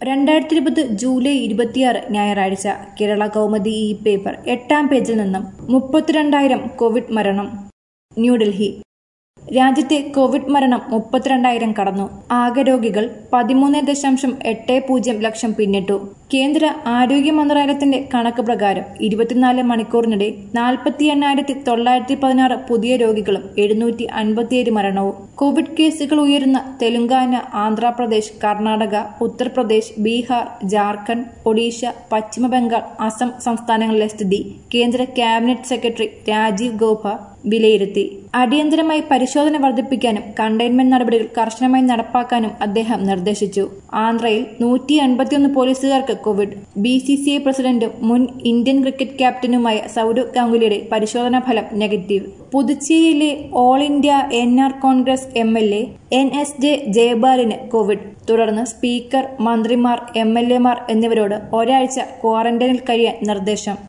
രണ്ടായിരത്തി ഇരുപത് ജൂലൈ ഇരുപത്തിയാറ് ഞായറാഴ്ച കേരള കൗമുദി ഈ പേപ്പർ എട്ടാം പേജിൽ നിന്നും മുപ്പത്തിരണ്ടായിരം കോവിഡ് മരണം ന്യൂഡൽഹി രാജ്യത്തെ കോവിഡ് മരണം മുപ്പത്തിരണ്ടായിരം കടന്നു ആകെ രോഗികൾ പതിമൂന്ന് ദശാംശം എട്ട് പൂജ്യം ലക്ഷം പിന്നിട്ടു കേന്ദ്ര ആരോഗ്യ മന്ത്രാലയത്തിന്റെ കണക്ക് പ്രകാരം ഇരുപത്തിനാല് മണിക്കൂറിനിടെ നാൽപ്പത്തി എണ്ണായിരത്തി തൊള്ളായിരത്തി പതിനാറ് പുതിയ രോഗികളും എഴുന്നൂറ്റി അൻപത്തിയേഴ് മരണവും കോവിഡ് കേസുകൾ ഉയരുന്ന തെലുങ്കാന ആന്ധ്രാപ്രദേശ് കർണാടക ഉത്തർപ്രദേശ് ബീഹാർ ജാർഖണ്ഡ് ഒഡീഷ പശ്ചിമ ബംഗാൾ അസം സംസ്ഥാനങ്ങളിലെ സ്ഥിതി കേന്ദ്ര ക്യാബിനറ്റ് സെക്രട്ടറി രാജീവ് ഗൌബ വിലയിരുത്തി അടിയന്തരമായി പരിശോധന വർദ്ധിപ്പിക്കാനും കണ്ടെയ്ൻമെന്റ് നടപടികൾ കർശനമായി നടപ്പാക്കാനും അദ്ദേഹം നിർദ്ദേശിച്ചു ആന്ധ്രയിൽ നൂറ്റി അൻപത്തിയൊന്ന് പോലീസുകാർക്ക് Covid B C C I പ്രസിഡന്റും മുൻ ഇന്ത്യൻ ക്രിക്കറ്റ് ക്യാപ്റ്റനുമായ സൌരവ് ഗാംഗുലിയുടെ പരിശോധനാ ഫലം നെഗറ്റീവ് പുതുച്ചേരിയിലെ all India N R Congress M L A N S J ജയപാലിന് കോവിഡ് തുടർന്ന് സ്പീക്കർ മന്ത്രിമാർ എം എൽ എമാർ എന്നിവരോട് ഒരാഴ്ച ക്വാറന്റൈനിൽ കഴിയാൻ നിർദ്ദേശം